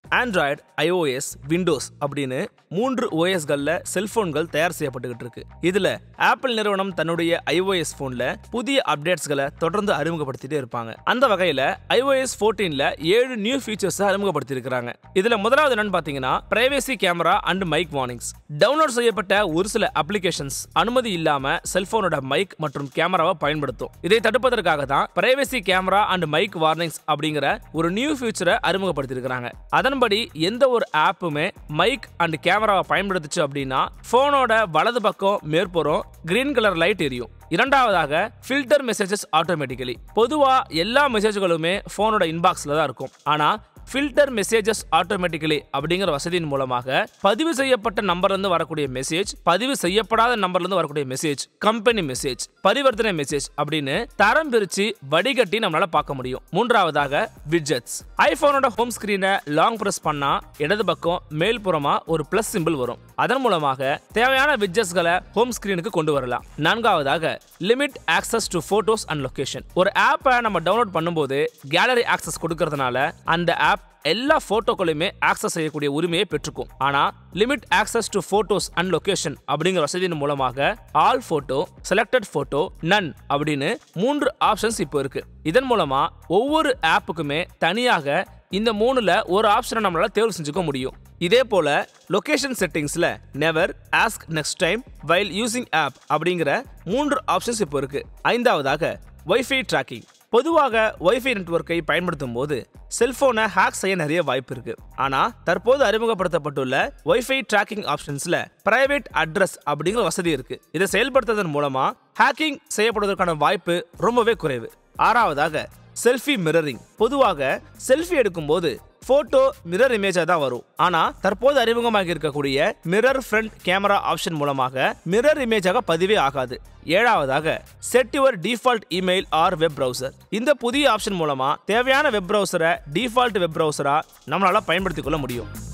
Android iOS Windows அப்படின்னு மூன்று ஓஎஸ்கள்ல செல்போன்கள் தயார் செய்யப்பட்டுக்கிட்டு இருக்கு இதுல ஆப்பிள் நிறுவனம் தன்னுடைய ஐஓஎஸ் போன்ல புதிய அப்டேட்ஸ்களை தொடர்ந்து அறிமுகப்படுத்திட்டே இருப்பாங்க அந்த வகையில ஐஓஎஸ் 14ல ஏழு நியூ ஃபீச்சர்ஸ் அறிமுகப்படுத்தி இருக்காங்க இதுல முதலாவது என்னன்னு பாத்தீங்கன்னா privacy camera and mic warnings download செய்யப்பட்ட ஒரு சில அப்ளிகேஷன்ஸ் அனுமதி இல்லாம செல்போனோட மைக் மற்றும் கேமராவை பயன்படுத்தும் இதை தடுப்பதற்காக தான் privacy camera and mic warnings அப்படிங்கிற ஒரு நியூ ஃபீச்சரை அறிமுகப்படுத்தியிருக்கிறாங்க அதன்படி எந்த ஒரு ஆப்புமே மைக் அண்ட் கேமராவை பயன்படுத்துச்சு அப்படின்னா போனோட வலது பக்கம் மேற்புறம் கிரீன் கலர் லைட் எரியும் இரண்டாவதாக ஃபில்டர் மெசேஜஸ் ஆட்டோமேட்டிக்கலி பொதுவா எல்லா மெசேஜ்களுமே போனோட இன்பாக்ஸ்ல தான் இருக்கும் ஆனா ஃபில்டர் மெசேஜஸ் ஆட்டோமேட்டிக்கலி அப்படிங்கிற வசதியின் மூலமாக பதிவு செய்யப்பட்ட நம்பர்ல இருந்து வரக்கூடிய மெசேஜ் பதிவு செய்யப்படாத நம்பர்ல இருந்து வரக்கூடிய மெசேஜ் கம்பெனி மெசேஜ் பரிவர்த்தனை மெசேஜ் அப்படின்னு தரம் பிரிச்சு வடிகட்டி நம்மளால பார்க்க முடியும் மூன்றாவதாக விட்ஜெட்ஸ் ஐபோனோட ஹோம் ஸ்கிரீனை லாங் பிரஸ் பண்ணா இடது பக்கம் மேல்புறமா ஒரு பிளஸ் சிம்பிள் வரும் அதன் மூலமாக தேவையான விட்ஜெட்ஸ்களை ஹோம் ஸ்கிரீனுக்கு கொண்டு வரலாம் நான்காவதாக limit access to photos and location ஒரு ஆப்பை நம்ம டவுன்லோட் பண்ணும்போது கேலரி ஆக்சஸ் கொடுக்கறதுனால அந்த ஆப் எல்லா போட்டோக்களையுமே ஆக்சஸ் செய்யக்கூடிய உரிமையை பெற்றுக்கும் ஆனா limit access to photos and location அப்படிங்கிற வசதியின் மூலமாக all photo selected photo none அப்படின்னு மூன்று ஆப்ஷன்ஸ் இப்போ இருக்கு இதன் மூலமா ஒவ்வொரு ஆப்புக்குமே தனியாக இந்த மூணுல ஒரு ஆப்ஷனை நம்மளால தேர்வு செஞ்சுக்க முடியும் இதே போல லொகேஷன் செட்டிங்ஸ்ல never ask next time while using app அப்படிங்கிற மூன்று ஆப்ஷன்ஸ் இப்போ இருக்கு ஐந்தாவதாக வைஃபை ட்ராக்கிங் பொதுவாக வைஃபை நெட்வொர்க்கை பயன்படுத்தும் போது செல்போனை ஹேக் செய்ய நிறைய வாய்ப்பு இருக்கு ஆனா தற்போது அறிமுகப்படுத்தப்பட்டுள்ள வைஃபை ட்ராக்கிங் ஆப்ஷன்ஸ்ல பிரைவேட் அட்ரஸ் அப்படிங்கிற வசதி இருக்கு இதை செயல்படுத்துவதன் மூலமா ஹேக்கிங் செய்யப்படுவதற்கான வாய்ப்பு ரொம்பவே குறைவு ஆறாவதாக செல்ஃபி மிரரிங் பொதுவாக செல்ஃபி எடுக்கும்போது போட்டோ மிரர் இமேஜா தான் வரும் ஆனா தற்போது அறிமுகமாகி இருக்கக்கூடிய மிரர் ஃப்ரண்ட் கேமரா ஆப்ஷன் மூலமாக மிரர் இமேஜாக பதிவே ஆகாது ஏழாவதாக set your default email or web browser இந்த புதிய ஆப்ஷன் மூலமா தேவையான வெப் browser-அ டிஃபால்ட் வெப் browser-ஆ நம்மளால பயன்படுத்திக் கொள்ள முடியும்